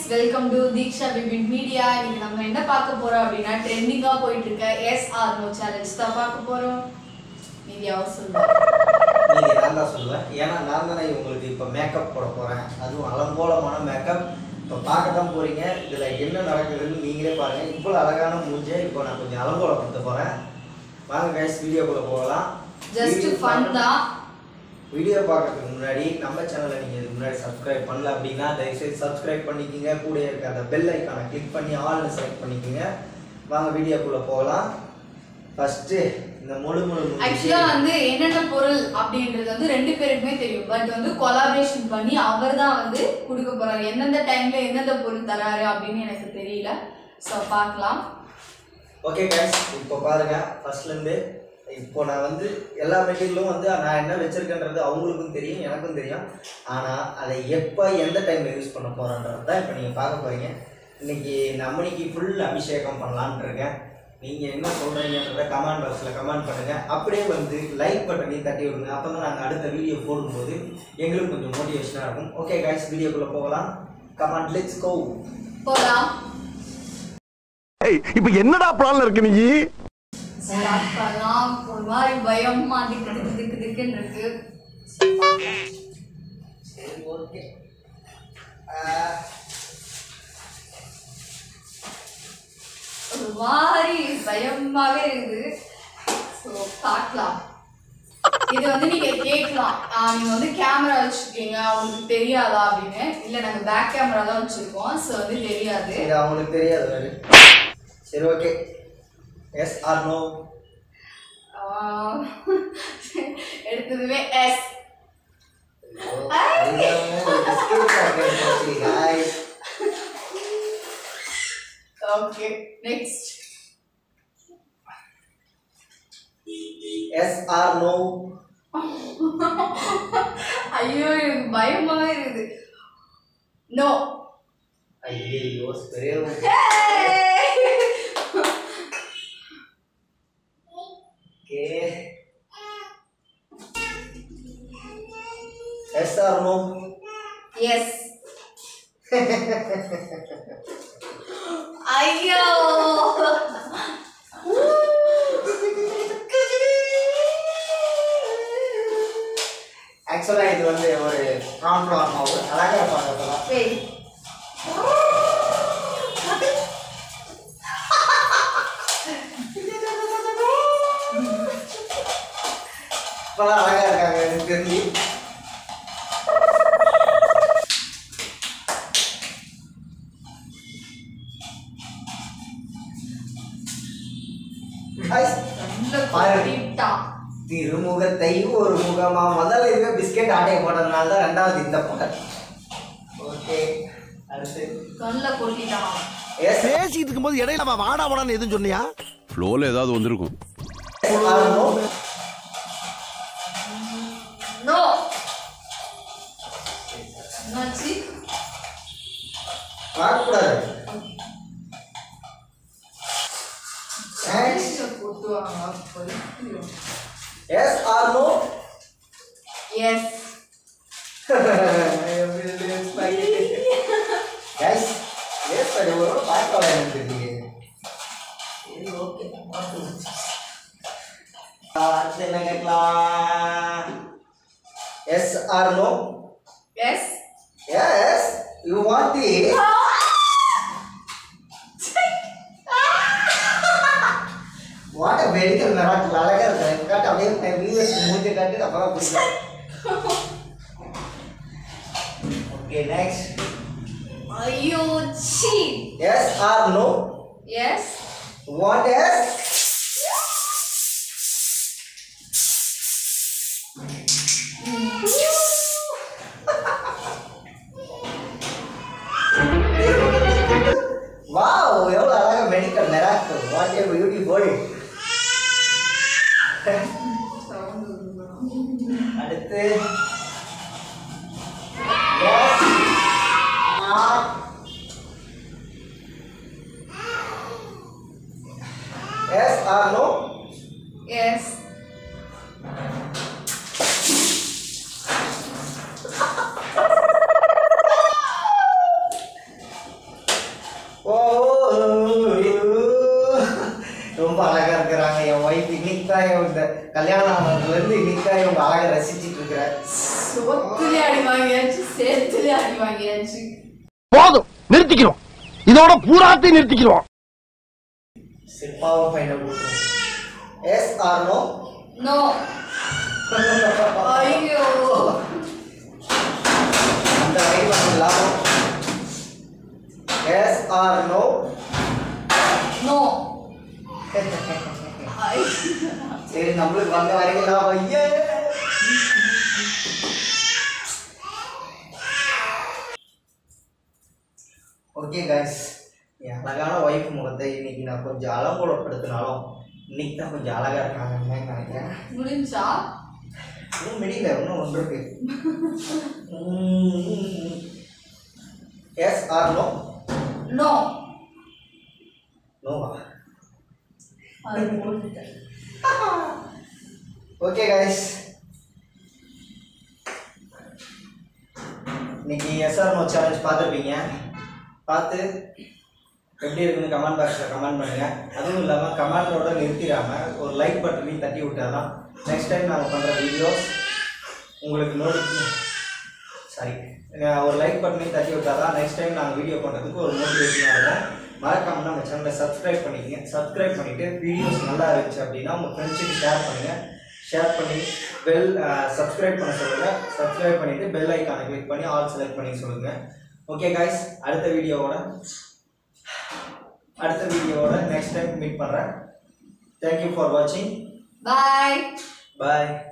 Welcome to Deeksha Bipin media இன்னைக்கு நம்ம என்ன பார்க்க போறோம் அப்படின்னா ட்ரெண்டிங்கா போயிட்டு இருக்க எஸ் ஆர் நோ சேலஞ்ச் தான் பார்க்க போறோம் மீடியாவை சொல்லுவோம் நீங்க நான் தான் சொல்லுவேன் ஏன்னா நான் தானே உங்களுக்கு இப்போ மேக்கப் போட போறேன் அதுவும் அலங்கோலமான மேக்கப் இப்போ பார்க்க தான் போறீங்க இதுல என்ன நடக்குதுன்னு நீங்களே பாருங்க இவ்வளோ அழகான மூஞ்சே இப்போ நான் கொஞ்சம் அலங்கோலப்படுத்த போறேன் வாங்க கைஸ் வீடியோக்குள்ள போகலாம் ஜஸ்ட் Video ஃபன் பார்க்க- தான் வீடியோ பார்க்கறதுக்கு முன்னாடி நம்ம சேனலை நீங்கள் இதுக்கு முன்னாடி சப்ஸ்கிரைப் பண்ணல அப்படின்னா தயவுசெய்து சப்ஸ்கிரைப் பண்ணிக்கோங்க கூட இருக்க அந்த பெல் ஐக்கானை கிளிக் பண்ணி ஆல்னு செலக்ட் பண்ணிக்கோங்க வாங்க வீடியோக்குள்ளே போகலாம் ஃபஸ்ட்டு இந்த முழு முழு முழு ஆக்சுவலா வந்து என்னென்ன பொருள் அப்படின்றது வந்து ரெண்டு பேருக்குமே தெரியும் பட் வந்து கொலாபரேஷன் பண்ணி அவர் தான் வந்து கொடுக்க போறாரு எந்தெந்த டைம்ல எந்தெந்த பொருள் தராரு அப்படின்னு எனக்கு தெரியல ஸோ பார்க்கலாம் ஓகே கைஸ் இப்போ பாருங்க ஃபர்ஸ்ட்லேருந்து இப்போ நான் வந்து எல்லா மெட்டீரியலும் வந்து நான் என்ன வச்சிருக்கேன்றது அவங்களுக்கும் தெரியும் எனக்கும் தெரியும் ஆனால் அதை எப்போ எந்த டைமில் யூஸ் பண்ண போகிறோன்றது தான் இப்போ நீங்கள் பார்க்க போகிறீங்க இன்னைக்கு நம்மனிக்கு ஃபுல் அபிஷேகம் பண்ணலான்னு இருக்கேன் நீங்கள் என்ன சொல்கிறீங்கன்றத கமெண்ட் பாக்ஸில் கமெண்ட் பண்ணுங்கள் அப்படியே வந்து லைக் பட்டனையும் தட்டி விடுங்க அப்போ தான் நாங்கள் அடுத்த வீடியோ போடும்போது எங்களுக்கு கொஞ்சம் மோட்டிவேஷனாக இருக்கும் ஓகே கைஸ் வீடியோக்குள்ளே போகலாம் கமெண்ட் லெட்ஸ் கோ போலாம் ஏய் இப்ப என்னடா பிளான்ல இருக்கு நீ ஸ்டார்ட் பண்ணலாம் ஒரு மாதிரி பயமா திக்கு திக்கு திக்கு திக்குன்னு இருக்கு சரி, பார்க்கலாம். சரி ஓகே ஒரு மாதிரி பயமாவே இருக்குது ஸோ பார்க்கலாம் இது வந்து நீங்க கேட்கலாம் ஆஹ் நீங்க வந்து கேமரா வச்சிருக்கீங்க அவங்களுக்கு தெரியாதா அப்படின்னு இல்ல நாங்க பேக் கேமரா தான் வச்சிருக்கோம் ஸோ வந்து தெரியாது இது அவங்களுக்கு தெரியாது வேறு சரி okay yes or no ah எடுத்ததுமே yes okay next yes or no ஐயோ எனக்கு பயமாவே இருக்குது நோ ஐயோ பெரிய okay yes or no yes ஐயோ ஆக்சுவலாக இது வந்து ஒரு கான்ஃப்ளவர் மாவு அழகாக பார்க்கலாம் Wait. இப்போலாம் அழகாக இருக்காங்க எனக்கு தெரிஞ்சு Guys, நல்ல பாருங்க. கொட்டிட்டான். திருமுகத்தை ஒரு முகமா முதல்ல இருக்க பிஸ்கெட் ஆட்டையை போட்டதுனால தான் ரெண்டாவது இந்த பாடல் ஓகே அடுத்து நல்ல கொட்டிட்டான். எஸ் பேசிட்டு இருக்கும்போது இடையில அவன் வாடா வாடான்னு எதுவும் சொன்னியா ஃப்ளோவில் ஏதாவது வந்திருக்கும் ஆர் நோ No. என்னாச்சு? பார்க்கக்கூடாது கையில கொட்டுவாங்க, கொட்டிடும். Yes or no Yes. Guys yes அது ஒரு பார்க்க எனக்கு தெரியல சரி ஓகே அடுத்து என்ன கேட்கலாம் yes or no Yes. Yes, you want it? What a medical miracle. அழகா இருக்கு. காட்டு அப்படியே என் viewers க்கு மூஞ்சி காட்டு, அப்புறம் பிடிக்கும். Okay, next. ஐயோ, சீ. Yes or no? Yes. What else? Wow, எவ்வளவு அழகா medical miracle what a beauty body Sound வருது. அடுத்து yes or yes or no Yes. அதுக்காக உங்க அழகை ரசிச்சிட்டு இருக்கிறேன் சோத்துலயே அடி வாங்கியாச்சு சேத்துலயே அடி வாங்கியாச்சு போதும் நிறுத்திக்கிறோம் இதோட பூராத்தையும் நிறுத்திக்கிறோம் சிப்பாவை ஃபைனல் கொடுக்கும் எஸ் ஆர் நோ நோ ஐயோ அந்த ரைட் வந்து லாபம் எஸ் ஆர் நோ நோ சரி நம்மளுக்கு வந்த வரைக்கும் லாபம் ஐயே ஓகே காய்ஸ் என் அழகான ஒய்ஃப் முகத்தை இன்னைக்கு நான் கொஞ்சம் அலங்கோலப்படுத்தினாலும் இன்னைக்கு தான் கொஞ்சம் அழகா இருக்காங்கன்னு நினைக்கிறேன் முடிஞ்சா இன்னும் முடியல இன்னும் ஒன்று இருக்கு எஸ் ஆர் நோ நோ நோவா அது போட்டுட்டேன் ஓகே கைஸ் இன்னைக்கு எஸ்ஆர் நோ சேலஞ்ச் பார்த்துருப்பீங்க பார்த்து எப்படி இருக்குன்னு கமெண்ட் பாக்ஸில் கமெண்ட் பண்ணுங்க அதுவும் இல்லாமல் கமெண்டோட நிறுத்திடாம ஒரு லைக் பட்டனையும் தட்டி விட்டாதான் நெக்ஸ்ட் டைம் நாங்கள் பண்ணுற வீடியோஸ் உங்களுக்கு நோட்டி சாரி ஒரு லைக் பட்டனையும் தட்டி விட்டாதான் நெக்ஸ்ட் டைம் நாங்கள் வீடியோ பண்ணுறதுக்கு ஒரு மோட்டிவேஷனாக இருக்கும் மறக்காம நம்ம சேனலை சப்ஸ்கிரைப் பண்ணிக்கங்க சப்ஸ்கிரைப் பண்ணிவிட்டு வீடியோஸ் நல்லா இருந்துச்சு அப்படின்னா உங்கள் ஃப்ரெண்ட்ஸுக்கு ஷேர் பண்ணுங்கள் ஷேர் பண்ணி பெல் சப்ஸ்கிரைப் பண்ண சொல்லுங்கள் சப்ஸ்கிரைப் பண்ணிவிட்டு பெல் ஐக்கானை கிளிக் பண்ணி ஆல் செலக்ட் பண்ணி சொல்லுங்கள் ஓகே காய்ஸ் அடுத்த வீடியோவோட அடுத்த வீடியோவோட நெக்ஸ்ட் டைம் மீட் பண்ணுறேன் தேங்க்யூ ஃபார் வாட்சிங் பாய் பாய்